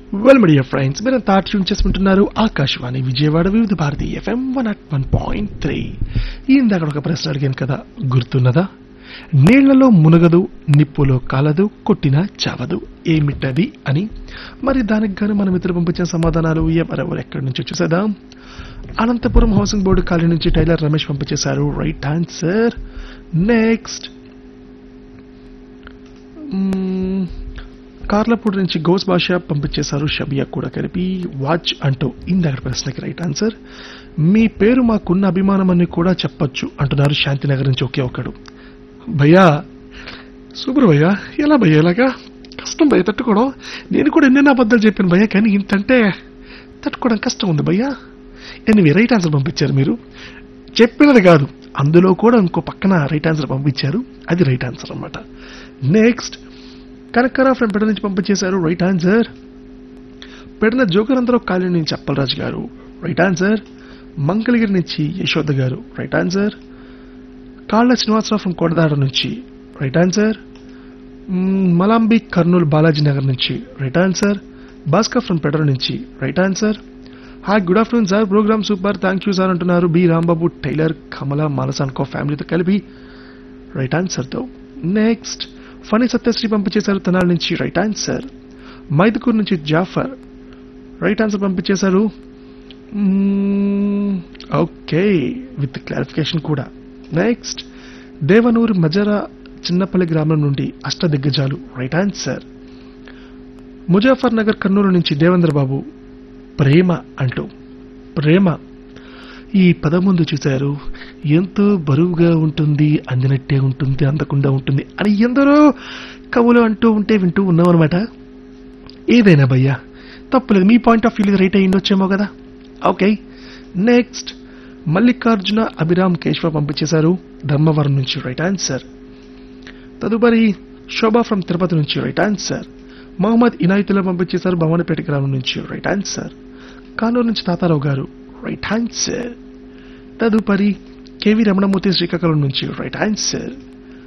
well media friends మీరంతా tune చేసుకుంటున్నారు Akashvani Vijayawada Vividh Bharati FM one at one point three ఇందాక ఒక ప్రశ్న అడిగాను కదా గుర్తున్నదా నీళ్లలో మునగదు నిప్పులో కాలదు కొట్టినా చావదు ఏమిటది అని మరి దానికి గాను మన మిత్రులు పంపించిన సమాధానాలు ఎవరెవరు ఎక్కడి నుంచి చూసేద్దాం అనంతపురం హౌసింగ్ బోర్డు కాలనీ నుంచి టైలర్ రమేష్ పంపించేశారు రైట్ ఆన్సర్ నెక్స్ట్ కార్లపూడి నుంచి గోస్ భాష పంపించేశారు షబియా కూడా కలిపి వాచ్ అంటూ ఇందాక ప్రశ్నకి రైట్ ఆన్సర్ మీ పేరు మాకున్న అభిమానం అని కూడా చెప్పొచ్చు అంటున్నారు శాంతినగర్ నుంచి ఒకే ఒకడు భయ్యా సూపర్ భయ్యా ఎలా భయ్యా ఇలాగా కష్టం భయ్య తట్టుకోవడం నేను కూడా ఎన్నెన్నో అబద్ధాలు చెప్పాను భయ్యా కానీ ఇంతంటే తట్టుకోవడం కష్టం ఉంది భయ్యా ఎనివే రైట్ ఆన్సర్ పంపించారు మీరు చెప్పినది కాదు అందులో కూడా ఇంకో పక్కన రైట్ ఆన్సర్ పంపించారు అది రైట్ ఆన్సర్ అన్నమాట నెక్స్ట్ కనకరా ఫ్రెండ్ పెడ నుంచి పంపించేశారు రైట్ ఆన్సర్ పెడిన జోకరంతరావు కాలనీ నుంచి అప్పలరాజు గారు రైట్ ఆన్సర్ మంగళగిరి నుంచి యశోద గారు రైట్ ఆన్సర్ కాళ్ళ శ్రీనివాసరావు ఫ్రమ్ కోటదాడ నుంచి రైట్ ఆన్సర్ మ్మ్, మలాంబి కర్నూలు బాలాజీ నగర్ నుంచి రైట్ ఆన్సర్ భాస్కర్ ఫ్రమ్ పెడర నుంచి right answer hi good afternoon sir program super thank you sir అంటున్నారు బి రాంబాబు టైలర్ కమల మానస్ అనుకో ఫ్యామిలీతో కలిపి రైట్ ఆన్సర్తో నెక్స్ట్ ఫనీ సత్యశ్రీ పంపించేశారు తెనాలి నుంచి రైట్ ఆన్సర్ మైదుకూరు నుంచి జాఫర్ రైట్ ఆన్సర్ పంపించేశారు ఓకే విత్ క్లారిఫికేషన్ కూడా నెక్స్ట్ దేవనూరు మజరా చిన్నపల్లి గ్రామం నుండి అష్ట దిగ్గజాలు రైట్ ఆన్సర్ ముజాఫర్ నగర్ కర్నూలు నుంచి దేవేంద్ర బాబు ప్రేమ అంటూ ప్రేమ ఈ పదం ముందు చూశారు ఎంతో బరువుగా ఉంటుంది అందినట్టే ఉంటుంది అందకుండా ఉంటుంది అని ఎందరో కవులు అంటూ ఉంటే వింటూ ఉన్నాం అనమాట ఏదైనా భయ్యా తప్పులేదు మీ పాయింట్ ఆఫ్ వ్యూ రైట్ అయ్యిండొచ్చేమో కదా ఓకే నెక్స్ట్ మల్లికార్జున అభిరామ్ కేశవ పంపించేశారు ధర్మవరం నుంచి రైట్ ఆన్సర్ తదుపరి శోభా ఫ్రమ్ తిరుపతి నుంచి రైట్ ఆన్సర్ మహమ్మద్ ఇనాయతుల్లా పంపించేశారు భవానీపేట గ్రామం నుంచి రైట్ ఆన్సర్ కానూరు నుంచి తాతారావు గారు రైట్ ఆన్సర్ తదుపరి కేవి రమణమూర్తి శ్రీకాకుళం నుంచి రైట్ ఆన్సర్